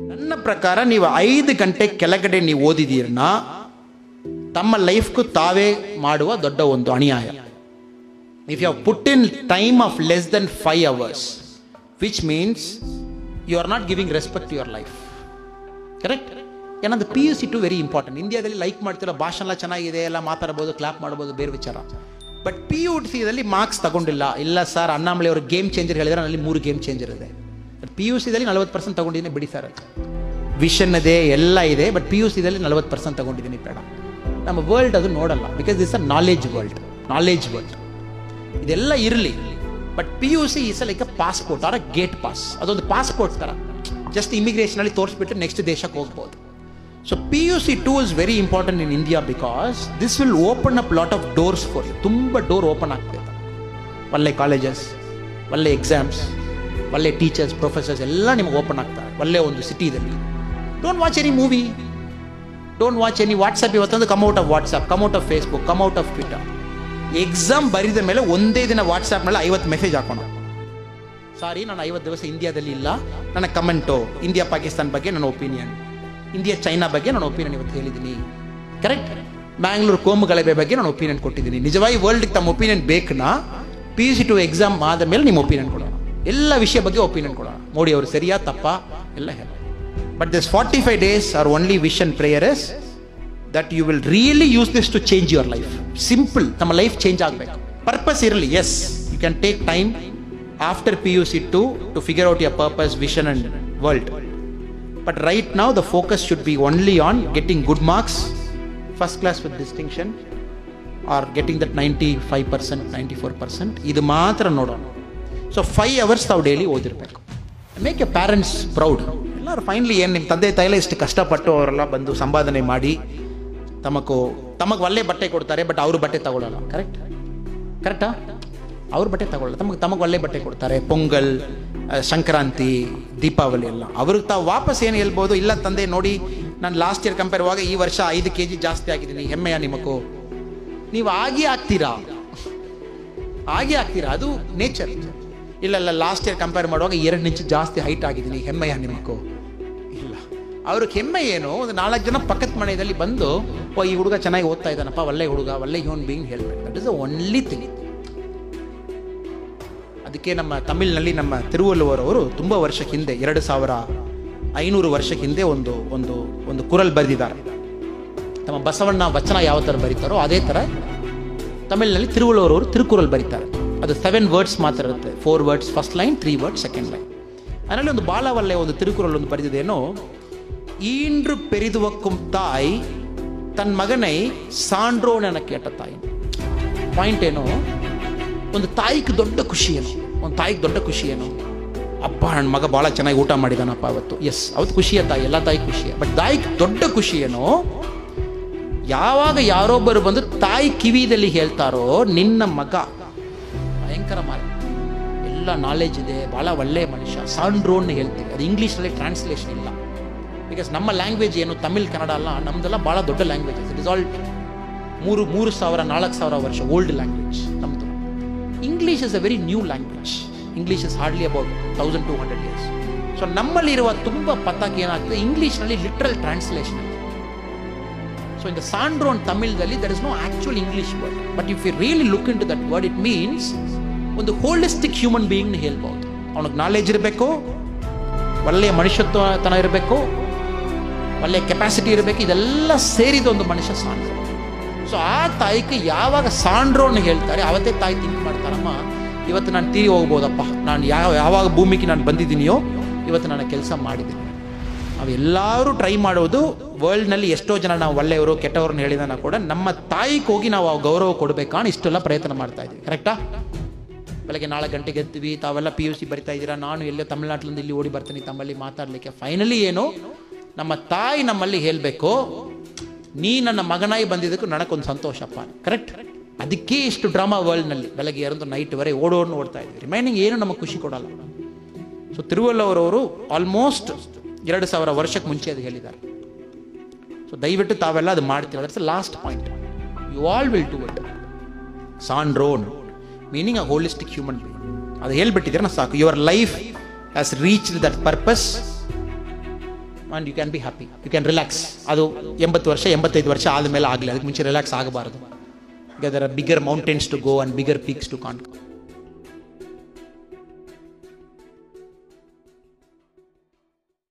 ನನ್ನ ಪ್ರಕಾರ ನೀವು ಐದು ಗಂಟೆ ಕೆಳಗಡೆ ನೀವು ಓದಿದೀರನ್ನ ತಮ್ಮ ಲೈಫ್ಗೂ ತಾವೇ ಮಾಡುವ ದೊಡ್ಡ ಒಂದು ಅನ್ಯಾಯ if you put in time of less than five hours which means you are not giving respect to your life correct ಏನಂದ್ರೆ P U C two very important ಇಂಡಿಯಾದಲ್ಲಿ ಲೈಕ್ ಮಾಡ್ತಿರೋ ಭಾಷಣ ಎಲ್ಲ ಚೆನ್ನಾಗಿದೆ ಎಲ್ಲ ಮಾತಾಡ್ಬೋದು ಕ್ಲಾಪ್ ಮಾಡ್ಬೋದು ಬೇರೆ ವಿಚಾರ ಬಟ್ ಪಿ ಯು ಸಿದಲ್ಲಿ ಮಾರ್ಕ್ಸ್ ತಗೊಂಡಿಲ್ಲ ಇಲ್ಲ ಸರ್ ಅಣ್ಣಾಮಲೆ ಅವರು ಗೇಮ್ ಚೇಂಜರ್ ಹೇಳಿದ್ರೆ ಅಲ್ಲಿ ಮೂರು ಗೇಮ್ ಚೇಂಜರ್ ಇದೆ ಬಟ್ ಪಿ ಯು ಸಿದಲ್ಲಿ ನಲ್ವತ್ತು ಪರ್ಸೆಂಟ್ ತಗೊಂಡಿದ್ದೀನಿ ಬಿಡಿ ಸರ್ ವಿಷನ್ ಇದೆ ಎಲ್ಲ ಇದೆ ಬಟ್ ಪಿ ಯು ಸಿದಲ್ಲಿ ನಲ್ವತ್ತು ಪರ್ಸೆಂಟ್ ತಗೊಂಡಿದ್ದೀನಿ ಬೇಡ ನಮ್ಮ ವರ್ಲ್ಡ್ ಅದು ನೋಡಲ್ಲ because this a knowledge world knowledge world ಇದೆಲ್ಲ ಇರಲಿ but P U C is like a passport or a gate pass ಅದೊಂದು ಪಾಸ್ಪೋರ್ಟ್ ಥರ ಜಸ್ಟ್ ಇಮಿಗ್ರೇಷನಲ್ಲಿ ತೋರಿಸ್ಬಿಟ್ಟು ನೆಕ್ಸ್ಟ್ ದೇಶಕ್ಕೆ ಹೋಗ್ಬೋದು so P U C two is very important in India because this will open up lot of doors for you ತುಂಬ door open ಆಗ್ತದೆ ಒಳ್ಳೆ colleges ಒಳ್ಳೆ ಎಕ್ಸಾಮ್ಸ್ ಒಳ್ಳೆ ಟೀಚರ್ಸ್ ಪ್ರೊಫೆಸರ್ಸ್ ಎಲ್ಲ ನಿಮಗೆ ಓಪನ್ ಆಗ್ತಾರೆ ಒಳ್ಳೆ ಒಂದು ಸಿಟಿದಲ್ಲಿ don't watch any movie don't watch any WhatsApp ಇವತ್ತೊಂದು come out of WhatsApp come out of Facebook come out of Twitter exam ಬರಿದ ಮೇಲೆ ಒಂದೇ ದಿನ ವಾಟ್ಸಪ್ನಲ್ಲಿ ಐವತ್ತು ಮೆಸೇಜ್ ಹಾಕೋಣ ಸಾರಿ ನಾನು ಐವತ್ತು ದಿವಸ ಇಂಡಿಯಾದಲ್ಲಿ ಇಲ್ಲ ನನ್ನ ಕಮೆಂಟು ಇಂಡಿಯಾ ಪಾಕಿಸ್ತಾನ ಬಗ್ಗೆ ನನ್ನ ಒಪಿನಿಯನ್ ಇಂಡಿಯಾ ಚೈನಾ ಬಗ್ಗೆ ನಾನು ಒಪಿನಿಯನ್ ಇವತ್ತು ಹೇಳಿದ್ದೀನಿ ಕರೆಕ್ಟ್ ಬ್ಯಾಂಗ್ಳೂರು ಕೋಮು ಗಲಭೆ ಬಗ್ಗೆ ನಾನು ಒಪಿನಿಯನ್ ಕೊಟ್ಟಿದ್ದೀನಿ ನಿಜವಾಗಿ ವರ್ಲ್ಡ್ಗೆ ತಮ್ಮ ಒಪಿನಿಯನ್ ಬೇಕನಾ P U C two exam ಆದ ಮೇಲೆ ನಿಮ್ಮ ಒಪಿನಿಯನ್ ಕೊಡೋಣ ಎಲ್ಲ ವಿಷಯ ಬಗ್ಗೆ ಒಪಿನಿಯನ್ ಕೊಡೋಣ ಮೋಡಿ ಅವರು ಸರಿಯಾ ತಪ್ಪಾ ಎಲ್ಲ ಹೇಳ but this forty five days are only vision prayer is that you will really use this to change your life simple ನಮ್ಮ ಲೈಫ್ ಚೇಂಜ್ ಆಗಬೇಕು ಪರ್ಪಸ್ ಇರಲಿ yes you can take time after P U C two to figure out your purpose vision and world but right ನಾವು the focus should be only on getting good marks first class with distinction or getting that ninety five percent ninety four percent ಇದು ಮಾತ್ರ ನೋಡೋಣ so five hours ತಾವು daily ಓದಿರಬೇಕು make a parents proud ಎಲ್ಲರೂ finally ಏನು ನಿಮ್ಮ ತಂದೆ ತಾಯಿಲ್ಲ ಇಷ್ಟು ಕಷ್ಟಪಟ್ಟು ಅವರೆಲ್ಲ ಬಂದು ಸಂಪಾದನೆ ಮಾಡಿ ತಮಗೂ ತಮಗೆ ಒಳ್ಳೆ ಬಟ್ಟೆ ಕೊಡ್ತಾರೆ ಬಟ್ ಅವರು ಬಟ್ಟೆ ತಗೊಳ್ಳಲ್ಲ ಕರೆಕ್ಟ್ ಕರೆಕ್ಟಾ ಅವ್ರ ಬಟ್ಟೆ ತಗೊಳ್ಳಲ್ಲ ತಮಗೆ ತಮಗೆ ಒಳ್ಳೆ ಬಟ್ಟೆ ಕೊಡ್ತಾರೆ ಪೊಂಗಲ್ ಆ, ಸಂಕ್ರಾಂತಿ ದೀಪಾವಳಿ ಎಲ್ಲ ಅವ್ರಿಗೆ ತಾವು ವಾಪಸ್ ಏನು ಹೇಳ್ಬೋದು ಇಲ್ಲ ತಂದೆ ನೋಡಿ ನಾನು ಲಾಸ್ಟ್ ಇಯರ್ ಕಂಪೇರ್ ಆಗುವಾಗ ಈ ವರ್ಷ ಐದು ಕೆ ಜಿ ಜಾಸ್ತಿ ಆಗಿದ್ದೀನಿ ಹೆಮ್ಮೆಯ ನಿಮಗೂ ನೀವು ಆಗಿ ಆಗ್ತೀರಾ ಹಾಗೆ ಆಗ್ತೀರಾ ಅದು ನೇಚರ್ ಇಲ್ಲ ಇಲ್ಲ ಲಾಸ್ಟ್ ಇಯರ್ ಕಂಪೇರ್ ಮಾಡುವಾಗ ಎರಡು ಇಂಚು ಜಾಸ್ತಿ ಹೈಟ್ ಆಗಿದ್ದೀನಿ ಹೆಮ್ಮೆಯ ನಿಮಗೂ ಇಲ್ಲ ಅವ್ರಿಗೆ ಹೆಮ್ಮೆ ಏನು ಒಂದು ನಾಲ್ಕು ಜನ ಪಕ್ಕದ ಮನೆಯಲ್ಲಿ ಬಂದು ಓ ಈ ಹುಡುಗ ಚೆನ್ನಾಗಿ ಓದ್ತಾ ಇದ್ದಾನಪ್ಪ ಒಳ್ಳೆ ಹುಡುಗ ಒಳ್ಳೆ ಹ್ಯೂಮನ್ ಬೀಯಿಂಗ್ ಹೇಳ್ಬೇಕು that is the only thing ಅದಕ್ಕೆ ನಮ್ಮ ತಮಿಳ್ನಲ್ಲಿ ನಮ್ಮ ತಿರುವಲ್ಲೂರ್ ಅವರು ತುಂಬ ವರ್ಷಕ್ಕೆ ಹಿಂದೆ ಎರಡು ಸಾವಿರ ಐನೂರು ವರ್ಷಕ್ಕೆ ಹಿಂದೆ ಒಂದು ಒಂದು ಒಂದು ಕುರಲ್ ಬರೆದಿದ್ದಾರೆ ತಮ್ಮ ಬಸವಣ್ಣ ವಚನ ಯಾವ ಥರ ಬರೀತಾರೋ ಅದೇ ಥರ ತಮಿಳ್ನಲ್ಲಿ ತಿರುವಳ್ಳೂರ್ ಅವರು ತಿರುಕುರಲ್ ಬರೀತಾರೆ ಅದು ಸೆವೆನ್ ವರ್ಡ್ಸ್ ಮಾತ್ರ ಇರುತ್ತೆ four words first line three words second line ಅದರಲ್ಲಿ ಒಂದು ಬಾಳ ಒಳ್ಳೆ ಒಂದು ತಿರುಕುರಲ್ ಒಂದು ಬರೆದಿದೇನೋ ஈன்று பெரிதுவக்கும் தாய் ತನ್ನ ಮಗನೈ ಸಾಂಡ್ರೋಣನ ಕೇಟ ತಾಯಿ ಪಾಯಿಂಟ್ ಏನು ಒಂದು ತಾಯಿಗೆ ದೊಡ್ಡ ಖುಷಿ ಏನು ಒಂದು ತಾಯಿಗೆ ದೊಡ್ಡ ಖುಷಿ ಏನು ಅಪ್ಪ ನನ್ನ ಮಗ ಭಾಳ ಚೆನ್ನಾಗಿ ಊಟ ಮಾಡಿದಾನಪ್ಪ ಅವತ್ತು ಎಸ್ ಅವತ್ತು ಖುಷಿಯ ತಾಯಿ ಎಲ್ಲ ತಾಯಿ ಖುಷಿಯ ಬಟ್ ತಾಯಿಗೆ ದೊಡ್ಡ ಖುಷಿ ಏನು ಯಾವಾಗ ಯಾರೊಬ್ಬರು ಬಂದು ತಾಯಿ ಕಿವಿದಲ್ಲಿ ಹೇಳ್ತಾರೋ ನಿನ್ನ ಮಗ ಭಯಂಕರ ಮಾರ ಎಲ್ಲ ನಾಲೆಜ್ ಇದೆ ಭಾಳ ಒಳ್ಳೆಯ ಮನುಷ್ಯ ಸಾಂಡ್ರೋನ್ ಹೇಳ್ತೀವಿ ಅದು ಇಂಗ್ಲೀಷಲ್ಲಿ ಟ್ರಾನ್ಸ್ಲೇಷನ್ ಇಲ್ಲ ಬಿಕಾಸ್ ನಮ್ಮ ಲ್ಯಾಂಗ್ವೇಜ್ ಏನು ತಮಿಳ್ ಕನ್ನಡ ಅಲ್ಲ ನಮ್ದೆಲ್ಲ ಭಾಳ ದೊಡ್ಡ ಲ್ಯಾಂಗ್ವೇಜ್ ಇಟ್ ಇಸ್ ಆಲ್ ಮೂರು ಮೂರು ಸಾವಿರ ನಾಲ್ಕು ಸಾವಿರ ವರ್ಷ ಓಲ್ಡ್ ಲ್ಯಾಂಗ್ವೇಜ್ ನಮ್ಮದು English is a very new language English is hardly about thousand two hundred years so ನಮ್ಮಲ್ಲಿರುವ ತುಂಬ ಪತಾಕ್ ಏನಾಗ್ತದೆ ಇಂಗ್ಲೀಷ್ನಲ್ಲಿ literal translation so in the ಸಾಂಡ್ರೋನ್ ತಮಿಳ್ದಲ್ಲಿ there is no actual English word but if you really look into that word it means ಒಂದು holistic human ಬೀಯಿಂಗ್ನ ಹೇಳ್ಬೋದು ಅವನಿಗೆ ನಾಲೆಜ್ ಇರಬೇಕು ಒಳ್ಳೆಯ ಮನುಷ್ಯತ್ವತನ ಇರಬೇಕು ಒಳ್ಳೆಯ ಕೆಪಾಸಿಟಿ ಇರಬೇಕು ಇದೆಲ್ಲ ಸೇರಿದ ಒಂದು ಮನುಷ್ಯ ಸಾಂಡ್ರೋ ಸೊ ಆ ತಾಯಿಗೆ ಯಾವಾಗ ಸಾಂಡ್ರೋನ್ ಹೇಳ್ತಾರೆ ಅವತ್ತೇ ತಾಯಿ ಥಿಂಕ್ ಮಾಡ್ತಾರಮ್ಮ ಇವತ್ತು ನಾನು ತೀರಿ ಹೋಗ್ಬೋದಪ್ಪ ನಾನು ಯಾವ ಯಾವಾಗ ಭೂಮಿಗೆ ನಾನು ಬಂದಿದ್ದೀನಿಯೋ ಇವತ್ತು ನಾನು ಕೆಲಸ ಮಾಡಿದ್ದೀನಿ ನಾವೆಲ್ಲರೂ ಟ್ರೈ ಮಾಡೋದು ವರ್ಲ್ಡ್ನಲ್ಲಿ ಎಷ್ಟೋ ಜನ ನಾವು ಒಳ್ಳೆಯವರು ಕೆಟ್ಟವ್ರನ್ನ ಹೇಳಿದಾನ ಕೂಡ ನಮ್ಮ ತಾಯಿಗೆ ಹೋಗಿ ನಾವು ಆ ಗೌರವ ಕೊಡಬೇಕಾಣ ಇಷ್ಟೆಲ್ಲ ಪ್ರಯತ್ನ ಮಾಡ್ತಾ ಇದ್ದೀವಿ ಕರೆಕ್ಟಾ ಬೆಳಗ್ಗೆ ನಾಲ್ಕು ಗಂಟೆಗೆ ಎತ್ತೀವಿ ತಾವೆಲ್ಲ ಪಿ ಯು ಸಿ ಬರಿತಾ ಇದ್ದೀರಾ ನಾನು ಎಲ್ಲೋ ತಮಿಳ್ನಾட்டிನಿಂದ ಇಲ್ಲಿ ಓಡಿ ಬರ್ತೀನಿ ತಮ್ಮಲ್ಲಿ ಮಾತಾಡಲಿಕ್ಕೆ ಫೈನಲಿ ಏನು ನಮ್ಮ ತಾಯಿ ನಮ್ಮಲ್ಲಿ ಹೇಳಬೇಕು ನೀ ನನ್ನ ಮಗನಾಗಿ ಬಂದಿದ್ದಕ್ಕೂ ನನಗೊಂದು ಸಂತೋಷಪ್ಪ ಕರೆಕ್ಟ್ ಅದಕ್ಕೆ ಇಷ್ಟು ಡ್ರಾಮಾ ವರ್ಲ್ಡ್ನಲ್ಲಿ ಬೆಳಗ್ಗೆ ಎರಡು ನೈಟ್ವರೆ ಓಡೋಡ್ ಓಡ್ತಾ ಇದ್ವಿ ರಿಮೈನಿಂಗ್ ಏನು ನಮಗೆ ಖುಷಿ ಕೊಡಲ್ಲ ಸೊ ತಿರುವಲ್ಲವರವರು ಆಲ್ಮೋಸ್ಟ್ ಎರಡು ಸಾವಿರ ವರ್ಷಕ್ಕೆ ಮುಂಚೆ ಅದು ಹೇಳಿದ್ದಾರೆ ಸೊ ದಯವಿಟ್ಟು ತಾವೆಲ್ಲ ಅದು ಮಾಡ್ತೀವಿ that's last point you all will to it ಸಾಂಡ್ರೋನ್ meaning a holistic human being ಅದು ಹೇಳ್ಬಿಟ್ಟಿದ್ರೆ ಸಾಕು your life has reach that purpose and you can be happy you can relax ಅದು ಎಂಬತ್ತು ವರ್ಷ ಎಂಬತ್ತೈದು ವರ್ಷ ಆದಮೇಲೆ ಆಗಲಿ ಅದಕ್ಕೆ ಮುಂಚೆ ರಿಲ್ಯಾಕ್ಸ್ ಆಗಬಾರ್ದು there are bigger mountains to go and bigger peaks to corn